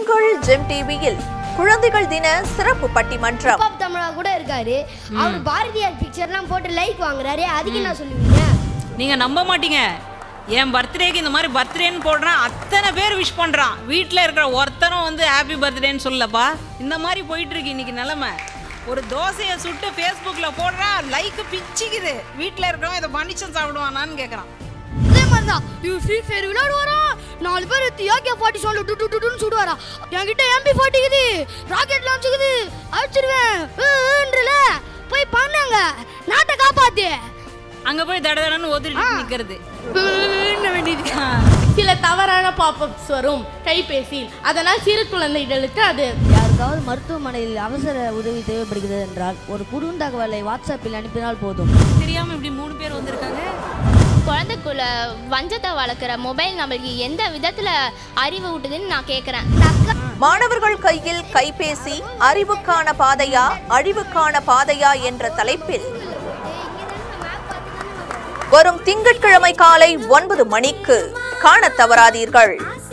உங்கள் ஜெம் டிவியில் குழந்தைகள் தின சிறப்பு பட்டிமன்றம் பாப் தமிழா கூட இருக்காரு அவர் பாரதியார் பிக்சர்லாம் போட்டு லைக் வாங்குறாரு அதுக்கு என்ன சொல்லுவீங்க நீங்க நம்ப மாட்டீங்க என் பர்த்டேக்கு இந்த மாதிரி பர்த்டேன்னு போடுறான் அத்தனை பேர் விஷ் பண்றான் வீட்டில் இருக்கிற ஒருத்தரும் வந்து ஹாப்பி பர்த்டேன்னு சொல்லப்பா இந்த மாதிரி போயிட்டு இருக்கு இன்னைக்கு நிலைமை ஒரு தோசையை சுட்டு ஃபேஸ்புக்கில் போடுறான் லைக் பிச்சுக்குது வீட்டில் இருக்கிறவன் இதை மனுஷன் சாப்பிடுவானான்னு கேட்குறான் அதே மாதிரி தான் இவர் ஃப்ரீ ஃபயர் விளையாடுவாரா நாலு பேர் ஏகே ஃபார்ட்டி சொல்லு டு டு டுன்னு சுடுவாரா என்கிட்ட எம்பி ஃபார்ட்டிக்குது ராக்கெட் லான்ச்சுக்குது அடிச்சிருவேன்ல போய் பண்ணாங்க நாட்டை காப்பாத்து அங்கே போய் தட தடன்னு ஒதுரிட்டு நிற்கிறது வேண்டியது சில தவறான பாப்அப்ஸ் வரும் கைபேசியில் அதனால் சிறு குழந்தைகளுக்கு அது யாருக்காவது மருத்துவமனையில் அவசர உதவி தேவைப்படுகிறது என்றால் ஒரு குறுந்தகவலை வாட்ஸ்அப்பில் அனுப்பினால் போதும் தெரியாமல் இப்படி மூணு பேர் வந்திருக்காங்க குழந்தைக்குள்ள வஞ்சத்தை வளர்க்குற மொபைல் நம்மளுக்கு எந்த விதத்தில் அறிவு ஊட்டுதுன்னு நான் கேட்குறேன் மாணவர்கள் கையில் கைபேசி அறிவுக்கான பாதையா அழிவுக்கான பாதையா என்ற தலைப்பில் வரும் திங்கட்கிழமை காலை ஒன்பது மணிக்கு காணத் தவறாதீர்கள்